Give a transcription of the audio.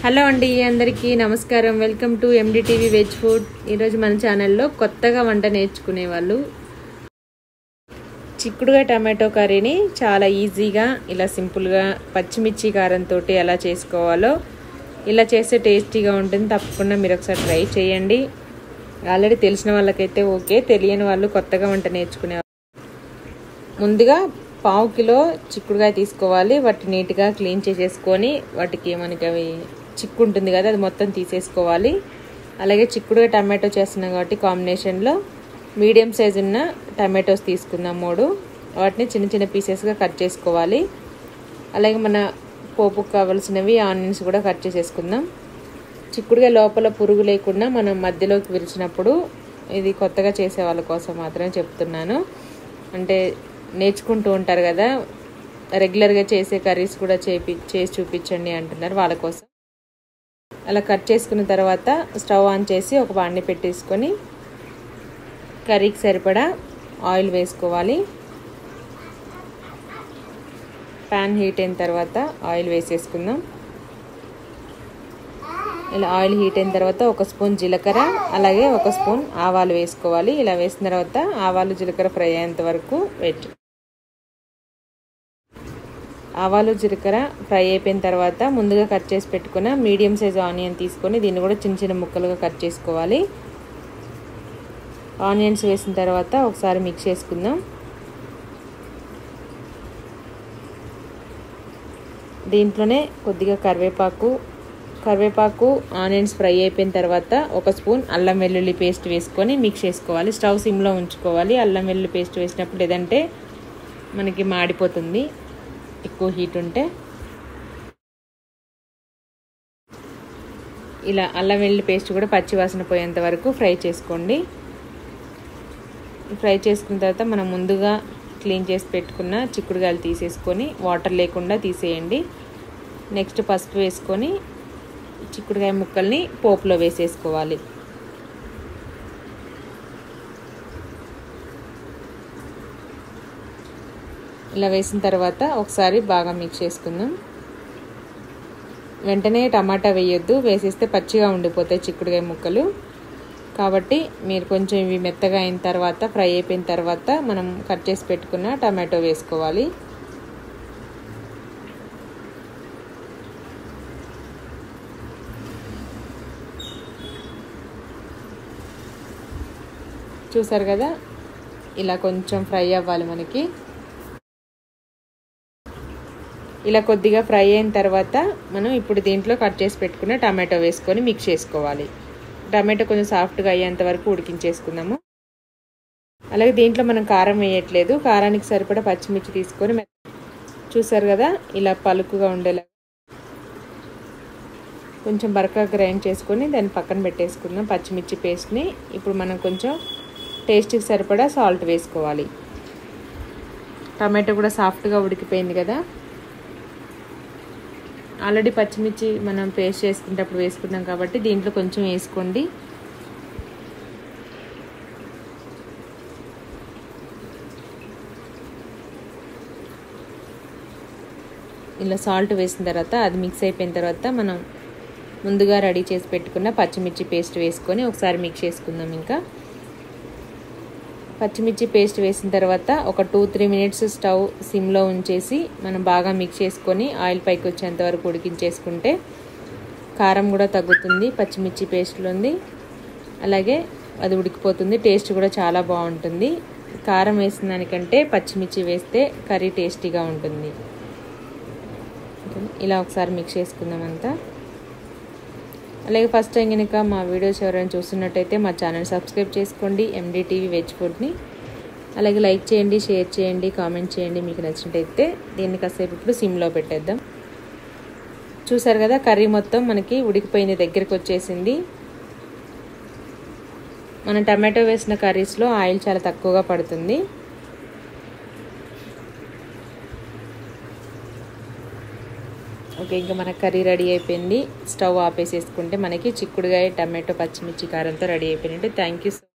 hello అండి అందరికీ నమస్కారం welcome to NDTV veg food ఈరోజు మన ఛానల్లో కొత్తగా వంట నేర్చుకునే వాళ్ళు చిక్కుడుగా టమాటో కర్రీని చాలా ఈజీగా ఇలా సింపుల్గా పచ్చిమిర్చి కారంతో ఎలా చేసుకోవాలో ఇలా చేస్తే టేస్టీగా ఉంటుంది తప్పకుండా మీరు ఒకసారి ట్రై చేయండి ఆల్రెడీ తెలిసిన వాళ్ళకైతే ఓకే తెలియని వాళ్ళు కొత్తగా వంట నేర్చుకునే ముందుగా పావు కిలో చిక్కుడుకాయ తీసుకోవాలి వాటి నీట్గా క్లీన్ చేసేసుకొని వాటికి మనకి అవి చిక్కు ఉంటుంది కదా అది మొత్తం తీసేసుకోవాలి అలాగే చిక్కుడుగా టమాటో చేస్తున్నాం కాబట్టి కాంబినేషన్లో మీడియం సైజు ఉన్న టమాటోస్ తీసుకుందాం మూడు వాటిని చిన్న చిన్న పీసెస్గా కట్ చేసుకోవాలి అలాగే మన పోపుకు కావాల్సినవి ఆనియన్స్ కూడా కట్ చేసేసుకుందాం చిక్కుడుగా లోపల పురుగు లేకుండా మనం మధ్యలోకి విరిచినప్పుడు ఇది కొత్తగా చేసే వాళ్ళ కోసం మాత్రమే చెప్తున్నాను అంటే నేర్చుకుంటూ ఉంటారు కదా రెగ్యులర్గా చేసే కర్రీస్ కూడా చేపి చేసి చూపించండి అంటున్నారు వాళ్ళ కోసం అలా కట్ చేసుకున్న తర్వాత స్టవ్ ఆన్ చేసి ఒక బాండి పెట్టేసుకొని కర్రీకి సరిపడా ఆయిల్ వేసుకోవాలి ప్యాన్ హీట్ అయిన తర్వాత ఆయిల్ వేసేసుకుందాం ఇలా ఆయిల్ హీట్ అయిన తర్వాత ఒక స్పూన్ జీలకర్ర అలాగే ఒక స్పూన్ ఆవాలు వేసుకోవాలి ఇలా వేసిన తర్వాత ఆవాలు జీలకర్ర ఫ్రై అయ్యేంత వరకు వెయిట్ ఆవాలు జీలకర్ర ఫ్రై అయిపోయిన తర్వాత ముందుగా కట్ చేసి పెట్టుకున్న మీడియం సైజ్ ఆనియన్ తీసుకొని దీన్ని కూడా చిన్న చిన్న ముక్కలుగా కట్ చేసుకోవాలి ఆనియన్స్ వేసిన తర్వాత ఒకసారి మిక్స్ చేసుకుందాం దీంట్లోనే కొద్దిగా కరివేపాకు కరివేపాకు ఆనియన్స్ ఫ్రై అయిపోయిన తర్వాత ఒక స్పూన్ అల్లం వెల్లుల్లి పేస్ట్ వేసుకొని మిక్స్ చేసుకోవాలి స్టవ్ సిమ్లో ఉంచుకోవాలి అల్లం వెల్లుల్లి పేస్ట్ వేసినప్పుడు లేదంటే మనకి మాడిపోతుంది ఎక్కువ హీట్ ఉంటే ఇలా అల్లం వెల్లుల్లి పేస్ట్ కూడా పచ్చివాసన పోయేంత వరకు ఫ్రై చేసుకోండి ఫ్రై చేసుకున్న తర్వాత మనం ముందుగా క్లీన్ చేసి పెట్టుకున్న చిక్కుడుగాయలు తీసేసుకొని వాటర్ లేకుండా తీసేయండి నెక్స్ట్ పసుపు వేసుకొని చిక్కుడుకాయ ముక్కల్ని పోపులో వేసేసుకోవాలి ఇలా వేసిన తర్వాత ఒకసారి బాగా మిక్స్ చేసుకుందాం వెంటనే టమాటా వేయొద్దు వేసేస్తే పచ్చిగా ఉండిపోతాయి చిక్కుడుకాయ ముక్కలు కాబట్టి మీరు కొంచెం ఇవి మెత్తగా అయిన తర్వాత ఫ్రై అయిపోయిన తర్వాత మనం కట్ చేసి పెట్టుకున్న టమాటో వేసుకోవాలి చూసారు కదా ఇలా కొంచెం ఫ్రై అవ్వాలి మనకి ఇలా కొద్దిగా ఫ్రై అయిన తర్వాత మనం ఇప్పుడు దీంట్లో కట్ చేసి పెట్టుకున్న టమాటో వేసుకొని మిక్స్ చేసుకోవాలి టమాటో కొంచెం సాఫ్ట్గా అయ్యేంత వరకు ఉడికించేసుకుందాము అలాగే దీంట్లో మనం కారం వేయట్లేదు కారానికి సరిపడా పచ్చిమిర్చి తీసుకొని చూసారు కదా ఇలా పలుకుగా ఉండేలా కొంచెం బరకా గ్రైండ్ చేసుకొని దాన్ని పక్కన పెట్టేసుకుందాం పచ్చిమిర్చి పేస్ట్ని ఇప్పుడు మనం కొంచెం టేస్ట్కి సరిపడా సాల్ట్ వేసుకోవాలి టమాటో కూడా సాఫ్ట్గా ఉడికిపోయింది కదా ఆల్రెడీ పచ్చిమిర్చి మనం పేస్ట్ చేసుకునేటప్పుడు వేసుకున్నాం కాబట్టి దీంట్లో కొంచెం వేసుకోండి ఇలా సాల్ట్ వేసిన తర్వాత అది మిక్స్ అయిపోయిన తర్వాత మనం ముందుగా రెడీ చేసి పెట్టుకున్న పచ్చిమిర్చి పేస్ట్ వేసుకొని ఒకసారి మిక్స్ చేసుకుందాం ఇంకా పచ్చిమిర్చి పేస్ట్ వేసిన తర్వాత ఒక టూ త్రీ మినిట్స్ స్టవ్ సిమ్లో ఉంచేసి మనం బాగా మిక్స్ చేసుకొని ఆయిల్ పైకి వచ్చేంత వరకు ఉడికించేసుకుంటే కారం కూడా తగ్గుతుంది పచ్చిమిర్చి పేస్ట్లోంది అలాగే అది ఉడికిపోతుంది టేస్ట్ కూడా చాలా బాగుంటుంది కారం వేసిన దానికంటే పచ్చిమిర్చి వేస్తే కర్రీ టేస్టీగా ఉంటుంది ఇలా ఒకసారి మిక్స్ చేసుకుందాం అంతా అలాగే ఫస్ట్ టైం కనుక మా వీడియోస్ ఎవరైనా చూస్తున్నట్టయితే మా ఛానల్ సబ్స్క్రైబ్ చేసుకోండి ఎండిటీవీ వెజ్ ఫుడ్ని అలాగే లైక్ చేయండి షేర్ చేయండి కామెంట్ చేయండి మీకు నచ్చినట్టయితే దీన్ని కాసేపు ఇప్పుడు సిమ్లో పెట్టేద్దాం చూసారు కదా కర్రీ మొత్తం మనకి ఉడికిపోయింది దగ్గరికి వచ్చేసింది మనం టమాటో వేసిన కర్రీస్లో ఆయిల్ చాలా తక్కువగా పడుతుంది ఓకే ఇంకా మన కర్రీ రెడీ అయిపోయింది స్టవ్ ఆపేసేసుకుంటే మనకి చిక్కుడుగాయ టమాటో పచ్చిమిర్చి కారంతో రెడీ అయిపోయినట్టు థ్యాంక్ యూ